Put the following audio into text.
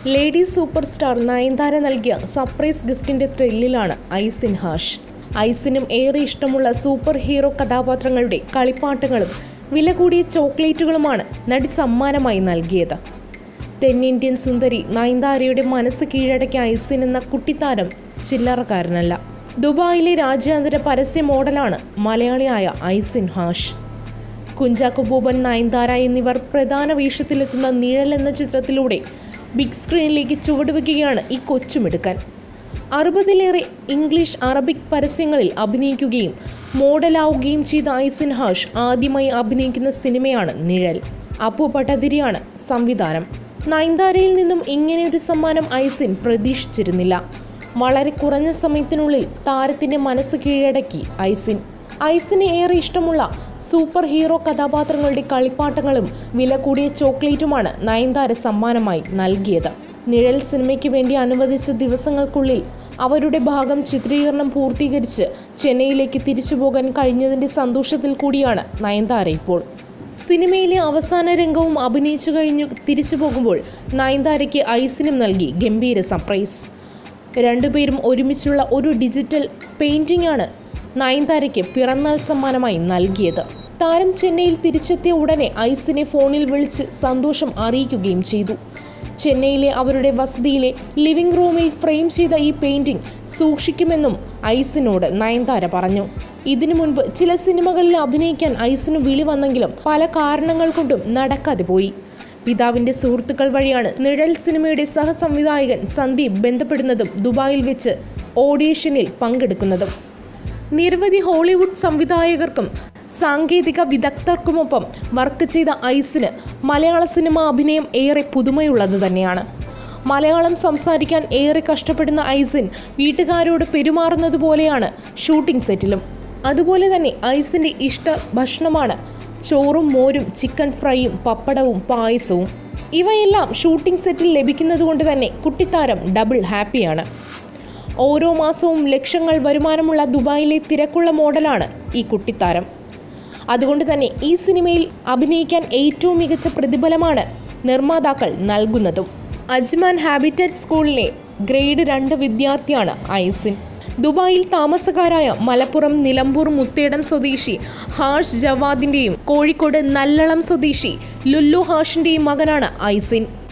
lady super star Nayanthara നൽകിയ surprise ഗിഫ്റ്റിന്റെ ത്രില്ലിലാണ് ഐസിൻ hash ഐസിനും ഏറെ ഇഷ്ടമുള്ള സൂപ്പർ ഹീറോ കഥാപാത്രങ്ങളുടെ കളിപ്പാട്ടങ്ങളും വില കൂടിയ ചോക്ലേറ്റുകളുമാണ് നടി സമ്മാനമായി നൽകിയത് തെന്നിന്ത്യൻ സുന്ദരി നയൻതാരയുടെ മനസ്സ് കീഴടക്കിയ ഐസിൻ എന്ന കുട്ടിത്താരം ചില്ലറക്കാരനല്ല ദുബായിലെ രാജ്യാന്തര പരസ്യ മോഡലാണ് മലയാളിയായ ഐസിൻ ഹാഷ് കുഞ്ചാക്കോ ബോബൻ നയൻതാര എന്നിവർ പ്രധാന വേഷത്തിലെത്തുന്ന നിഴൽ എന്ന ചിത്രത്തിലൂടെ ബിഗ് സ്ക്രീനിലേക്ക് ചുവടുവെക്കുകയാണ് ഈ കൊച്ചുമിടുക്കൻ അറുപതിലേറെ ഇംഗ്ലീഷ് അറബിക് പരസ്യങ്ങളിൽ അഭിനയിക്കുകയും മോഡലാവുകയും ചെയ്ത ഐസിൻ ഹാഷ് ആദ്യമായി അഭിനയിക്കുന്ന സിനിമയാണ് നിഴൽ അപ്പു പട്ടതിരിയാണ് സംവിധാനം നയൻതാരയിൽ നിന്നും ഇങ്ങനെയൊരു സമ്മാനം ഐസിൻ പ്രതീക്ഷിച്ചിരുന്നില്ല വളരെ കുറഞ്ഞ സമയത്തിനുള്ളിൽ താരത്തിന്റെ മനസ്സ് കീഴടക്കി ഐസിൻ ഐസിന് ഏറെ ഇഷ്ടമുള്ള സൂപ്പർ ഹീറോ കഥാപാത്രങ്ങളുടെ കളിപ്പാട്ടങ്ങളും വില കൂടിയ ചോക്ലേറ്റുമാണ് നയൻതാര സമ്മാനമായി നൽകിയത് നിഴൽ സിനിമയ്ക്ക് വേണ്ടി അനുവദിച്ച ദിവസങ്ങൾക്കുള്ളിൽ അവരുടെ ഭാഗം ചിത്രീകരണം പൂർത്തീകരിച്ച് ചെന്നൈയിലേക്ക് തിരിച്ചു പോകാൻ കഴിഞ്ഞതിൻ്റെ സന്തോഷത്തിൽ കൂടിയാണ് നയൻതാര ഇപ്പോൾ സിനിമയിലെ അവസാന രംഗവും അഭിനയിച്ചു കഴിഞ്ഞു തിരിച്ചു പോകുമ്പോൾ നയൻതാരയ്ക്ക് ഐസിനും നൽകി ഗംഭീര സർപ്രൈസ് രണ്ടുപേരും ഒരുമിച്ചുള്ള ഒരു ഡിജിറ്റൽ പെയിന്റിംഗ് ആണ് നയൻതാരയ്ക്ക് പിറന്നാൾ സമ്മാനമായി നൽകിയത് താരം ചെന്നൈയിൽ തിരിച്ചെത്തിയ ഉടനെ ഐസിനെ ഫോണിൽ വിളിച്ച് സന്തോഷം അറിയിക്കുകയും ചെയ്തു ചെന്നൈയിലെ അവരുടെ വസതിയിലെ ലിവിംഗ് റൂമിൽ ഫ്രെയിം ചെയ്ത ഈ പെയിന്റിംഗ് സൂക്ഷിക്കുമെന്നും ഐസിനോട് നയൻതാര പറഞ്ഞു ഇതിനു മുൻപ് ചില സിനിമകളിൽ അഭിനയിക്കാൻ ഐസിന് വിളി വന്നെങ്കിലും പല കാരണങ്ങൾ കൊണ്ടും നടക്കാതെ പോയി പിതാവിന്റെ സുഹൃത്തുക്കൾ വഴിയാണ് നിഴൽ സിനിമയുടെ സഹസംവിധായകൻ സന്ദീപ് ബന്ധപ്പെടുന്നതും ദുബായിൽ വെച്ച് ഓഡീഷനിൽ പങ്കെടുക്കുന്നതും നിരവധി ഹോളിവുഡ് സംവിധായകർക്കും സാങ്കേതിക വിദഗ്ധർക്കുമൊപ്പം വർക്ക് ചെയ്ത ഐസിന് മലയാള സിനിമ അഭിനയം ഏറെ പുതുമയുള്ളത് തന്നെയാണ് മലയാളം സംസാരിക്കാൻ ഏറെ കഷ്ടപ്പെടുന്ന ഐസിൻ വീട്ടുകാരോട് പെരുമാറുന്നത് പോലെയാണ് ഷൂട്ടിംഗ് സെറ്റിലും അതുപോലെ തന്നെ ഐസിൻ്റെ ഇഷ്ട ഭക്ഷണമാണ് ചോറും മോരും ചിക്കൻ ഫ്രൈയും പപ്പടവും പായസവും ഇവയെല്ലാം ഷൂട്ടിംഗ് സെറ്റിൽ ലഭിക്കുന്നതുകൊണ്ട് തന്നെ കുട്ടിത്താരം ഡബിൾ ഹാപ്പിയാണ് ഓരോ മാസവും ലക്ഷങ്ങൾ വരുമാനമുള്ള ദുബായിലെ തിരക്കുള്ള മോഡലാണ് ഈ കുട്ടിത്താരം അതുകൊണ്ട് തന്നെ ഈ സിനിമയിൽ അഭിനയിക്കാൻ ഏറ്റവും മികച്ച പ്രതിഫലമാണ് നിർമ്മാതാക്കൾ നൽകുന്നതും അജ്മാൻ ഹാബിറ്റഡ് സ്കൂളിലെ ഗ്രേഡ് രണ്ട് വിദ്യാർത്ഥിയാണ് ഐസിൻ ദുബായിൽ താമസക്കാരായ മലപ്പുറം നിലമ്പൂർ മുത്തേടം സ്വദേശി ഹാഷ് ജവാദിൻ്റെയും കോഴിക്കോട് നല്ലളം സ്വദേശി ലുല്ലു ഹാഷിൻ്റെയും മകനാണ് ഐസിൻ